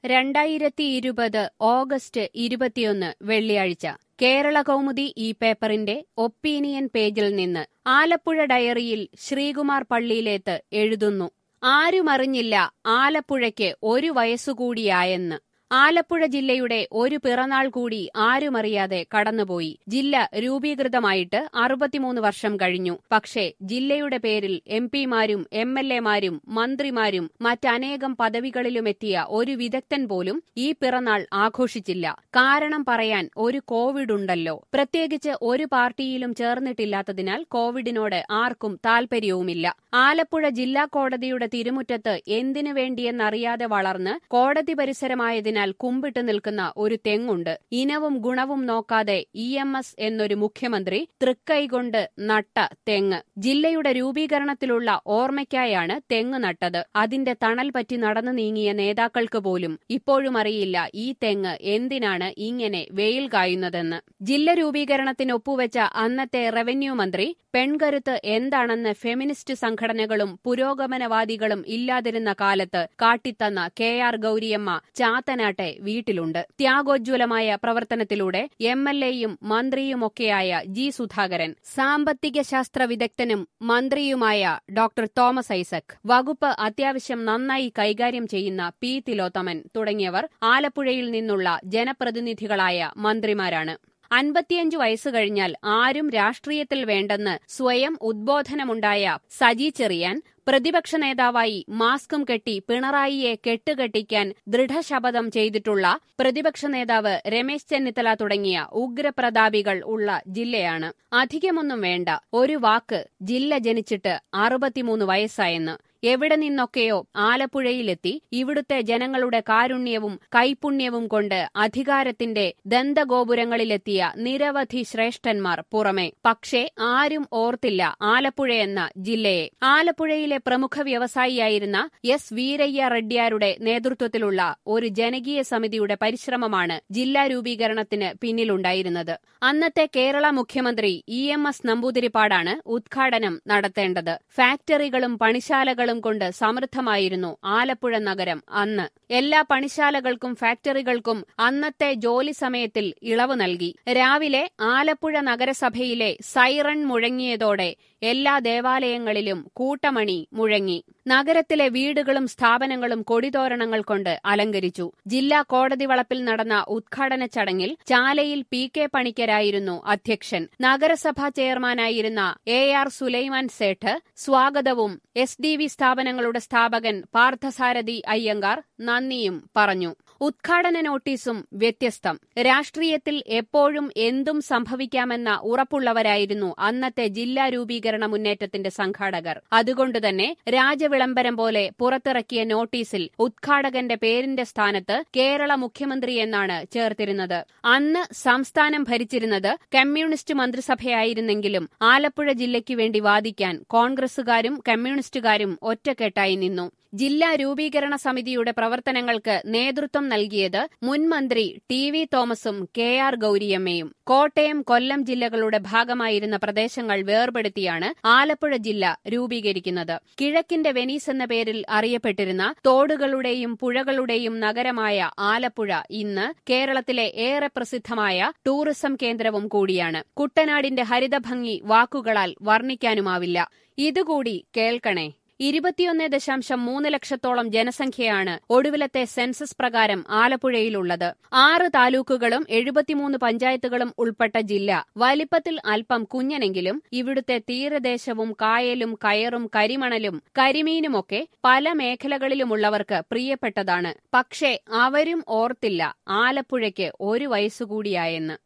രണ്ടായിരത്തി ഇരുപത് ഓഗസ്റ്റ് ഇരുപത്തിയൊന്ന് വെള്ളിയാഴ്ച കേരള കൗമുദി ഈ പേപ്പറിന്റെ ഒപ്പീനിയൻ പേജിൽ നിന്ന് ആലപ്പുഴ ഡയറിയിൽ ശ്രീകുമാർ പള്ളിയിലേത്ത് എഴുതുന്നു ആരുമറിഞ്ഞില്ല ആലപ്പുഴയ്ക്ക് ഒരു വയസ്സുകൂടിയായെന്ന് ആലപ്പുഴ ജില്ലയുടെ ഒരു പിറന്നാൾ കൂടി ആരുമറിയാതെ കടന്നുപോയി ജില്ല രൂപീകൃതമായിട്ട് അറുപത്തിമൂന്ന് വർഷം കഴിഞ്ഞു പക്ഷേ ജില്ലയുടെ പേരിൽ എം പിമാരും എം എൽ എമാരും മന്ത്രിമാരും മറ്റനേകം പദവികളിലുമെത്തിയ ഒരു വിദഗ്ധൻ പോലും ഈ പിറന്നാൾ ആഘോഷിച്ചില്ല കാരണം പറയാൻ ഒരു കോവിഡ് ഉണ്ടല്ലോ പ്രത്യേകിച്ച് ഒരു പാർട്ടിയിലും ചേർന്നിട്ടില്ലാത്തതിനാൽ കോവിഡിനോട് ആർക്കും താൽപര്യവുമില്ല ആലപ്പുഴ ജില്ലാ കോടതിയുടെ തിരുമുറ്റത്ത് എന്തിനു വേണ്ടിയെന്നറിയാതെ വളർന്ന് കോടതി പരിസരമായതിനാൽ കുമ്പിട്ട് നിൽക്കുന്ന ഒരു തെങ്ങുണ്ട് ഇനവും ഗുണവും നോക്കാതെ ഇ എം എസ് എന്നൊരു മുഖ്യമന്ത്രി തൃക്കൈകൊണ്ട് നട്ട തെങ്ങ് ജില്ലയുടെ രൂപീകരണത്തിലുള്ള ഓർമ്മയ്ക്കായാണ് തെങ്ങ് നട്ടത് അതിന്റെ തണൽ പറ്റി നടന്നു നീങ്ങിയ നേതാക്കൾക്ക് പോലും ഇപ്പോഴും അറിയില്ല ഈ തെങ്ങ് എന്തിനാണ് ഇങ്ങനെ വെയിൽ കായുന്നതെന്ന് ജില്ല രൂപീകരണത്തിന് ഒപ്പുവെച്ച അന്നത്തെ റവന്യൂ മന്ത്രി പെൺകരുത്ത് എന്താണെന്ന് ഫെമിനിസ്റ്റ് സംഘടനകളും പുരോഗമനവാദികളും ഇല്ലാതിരുന്ന കാലത്ത് കാട്ടിത്തന്ന കെ ആർ ഗൌരിയമ്മ ചാത്തനാട്ടെ വീട്ടിലുണ്ട് ത്യാഗോജ്വലമായ പ്രവർത്തനത്തിലൂടെ എം എൽ എയും മന്ത്രിയുമൊക്കെയായ ജി സുധാകരൻ സാമ്പത്തിക ശാസ്ത്ര വിദഗ്ധനും മന്ത്രിയുമായ ഡോക്ടർ തോമസ് ഐസക് വകുപ്പ് അത്യാവശ്യം നന്നായി കൈകാര്യം ചെയ്യുന്ന പി തിലോത്തമൻ തുടങ്ങിയവർ ആലപ്പുഴയിൽ നിന്നുള്ള ജനപ്രതിനിധികളായ മന്ത്രിമാരാണ് അൻപത്തിയഞ്ചു വയസ്സ് കഴിഞ്ഞാൽ ആരും രാഷ്ട്രീയത്തിൽ വേണ്ടെന്ന് സ്വയം ഉദ്ബോധനമുണ്ടായ സജി ചെറിയാൻ പ്രതിപക്ഷ നേതാവായി മാസ്കും കെട്ടി പിണറായിയെ കെട്ടുകെട്ടിക്കാൻ ദൃഢശപഥം ചെയ്തിട്ടുള്ള പ്രതിപക്ഷ നേതാവ് രമേശ് ചെന്നിത്തല തുടങ്ങിയ ഉഗ്രപ്രതാപികൾ ഉള്ള ജില്ലയാണ് അധികമൊന്നും വേണ്ട ഒരു വാക്ക് ജില്ല ജനിച്ചിട്ട് അറുപത്തിമൂന്ന് വയസ്സായെന്ന് എവിടെ നിന്നൊക്കെയോ ആലപ്പുഴയിലെത്തി ഇവിടുത്തെ ജനങ്ങളുടെ കാരുണ്യവും കൈപുണ്യവും കൊണ്ട് അധികാരത്തിന്റെ ദന്തഗോപുരങ്ങളിലെത്തിയ നിരവധി ശ്രേഷ്ഠന്മാർ പുറമെ പക്ഷേ ആരും ഓർത്തില്ല ആലപ്പുഴയെന്ന ജില്ലയെ ആലപ്പുഴയിലെ പ്രമുഖ വ്യവസായിയായിരുന്ന എസ് വീരയ്യ റെഡ്ഡിയാരുടെ നേതൃത്വത്തിലുള്ള ഒരു ജനകീയ സമിതിയുടെ പരിശ്രമമാണ് ജില്ലാ രൂപീകരണത്തിന് പിന്നിലുണ്ടായിരുന്നത് അന്നത്തെ കേരള മുഖ്യമന്ത്രി ഇ എം എസ് നമ്പൂതിരിപ്പാടാണ് ഉദ്ഘാടനം നടത്തേണ്ടത് ഫാക്ടറികളും പണിശാലകളും കൊണ്ട് സമൃദ്ധമായിരുന്നു ആലപ്പുഴ നഗരം അന്ന് എല്ലാ പണിശാലകൾക്കും ഫാക്ടറികൾക്കും അന്നത്തെ ജോലി സമയത്തിൽ ഇളവ് നൽകി രാവിലെ ആലപ്പുഴ നഗരസഭയിലെ സൈറൺ മുഴങ്ങിയതോടെ എല്ലാ ദേവാലയങ്ങളിലും കൂട്ടമണി മുഴങ്ങി നഗരത്തിലെ വീടുകളും സ്ഥാപനങ്ങളും കൊടിതോരണങ്ങൾ കൊണ്ട് അലങ്കരിച്ചു ജില്ലാ കോടതി വളപ്പിൽ നടന്ന ഉദ്ഘാടന ചടങ്ങിൽ ചാലയിൽ പി കെ പണിക്കരായിരുന്നു അധ്യക്ഷൻ നഗരസഭാ ചെയർമാനായിരുന്ന എ ആർ സുലൈമാൻ സേഠ് സ്വാഗതവും എസ് ഡി വി സ്ഥാപനങ്ങളുടെ സ്ഥാപകൻ പാർത്ഥസാരഥി അയ്യങ്കാർ നന്ദിയും പറഞ്ഞു ഉദ്ഘാടന നോട്ടീസും വ്യത്യസ്തം രാഷ്ട്രീയത്തിൽ എപ്പോഴും എന്തും സംഭവിക്കാമെന്ന ഉറപ്പുള്ളവരായിരുന്നു അന്നത്തെ ജില്ലാ രൂപീകരണ മുന്നേറ്റത്തിന്റെ സംഘാടകർ അതുകൊണ്ടുതന്നെ രാജവിളംബരം പോലെ പുറത്തിറക്കിയ നോട്ടീസിൽ ഉദ്ഘാടകന്റെ പേരിന്റെ സ്ഥാനത്ത് കേരള മുഖ്യമന്ത്രി എന്നാണ് ചേർത്തിരുന്നത് അന്ന് സംസ്ഥാനം ഭരിച്ചിരുന്നത് കമ്മ്യൂണിസ്റ്റ് മന്ത്രിസഭയായിരുന്നെങ്കിലും ആലപ്പുഴ ജില്ലയ്ക്ക് വേണ്ടി വാദിക്കാൻ കോൺഗ്രസുകാരും കമ്മ്യൂണിസ്റ്റുകാരും ഒറ്റക്കെട്ടായി നിന്നു ജില്ലാ രൂപീകരണ സമിതിയുടെ പ്രവർത്തനങ്ങൾക്ക് നേതൃത്വം നൽകിയത് മുൻ മന്ത്രി ടി വി തോമസും കെ ആർ ഗൌരിയമ്മയും കോട്ടയം കൊല്ലം ജില്ലകളുടെ ഭാഗമായിരുന്ന പ്രദേശങ്ങൾ വേർപെടുത്തിയാണ് ആലപ്പുഴ ജില്ല രൂപീകരിക്കുന്നത് കിഴക്കിന്റെ വെനീസ് എന്ന പേരിൽ അറിയപ്പെട്ടിരുന്ന തോടുകളുടെയും പുഴകളുടെയും നഗരമായ ആലപ്പുഴ ഇന്ന് കേരളത്തിലെ ഏറെ പ്രസിദ്ധമായ ടൂറിസം കേന്ദ്രവും കൂടിയാണ് കുട്ടനാടിന്റെ ഹരിതഭംഗി വാക്കുകളാൽ വർണ്ണിക്കാനുമാവില്ല ഇതുകൂടി കേൾക്കണേ ഇരുപത്തിയൊന്ന് ദശാംശം മൂന്ന് ലക്ഷത്തോളം ജനസംഖ്യയാണ് ഒടുവിലത്തെ സെൻസസ് പ്രകാരം ആലപ്പുഴയിലുള്ളത് ആറ് താലൂക്കുകളും എഴുപത്തിമൂന്ന് പഞ്ചായത്തുകളും ഉൾപ്പെട്ട ജില്ല വലിപ്പത്തിൽ അല്പം കുഞ്ഞനെങ്കിലും ഇവിടുത്തെ തീരദേശവും കായലും കയറും കരിമണലും കരിമീനുമൊക്കെ പല മേഖലകളിലുമുള്ളവർക്ക് പ്രിയപ്പെട്ടതാണ് പക്ഷേ അവരും ഓർത്തില്ല ആലപ്പുഴയ്ക്ക് ഒരു വയസ്സുകൂടിയായെന്ന്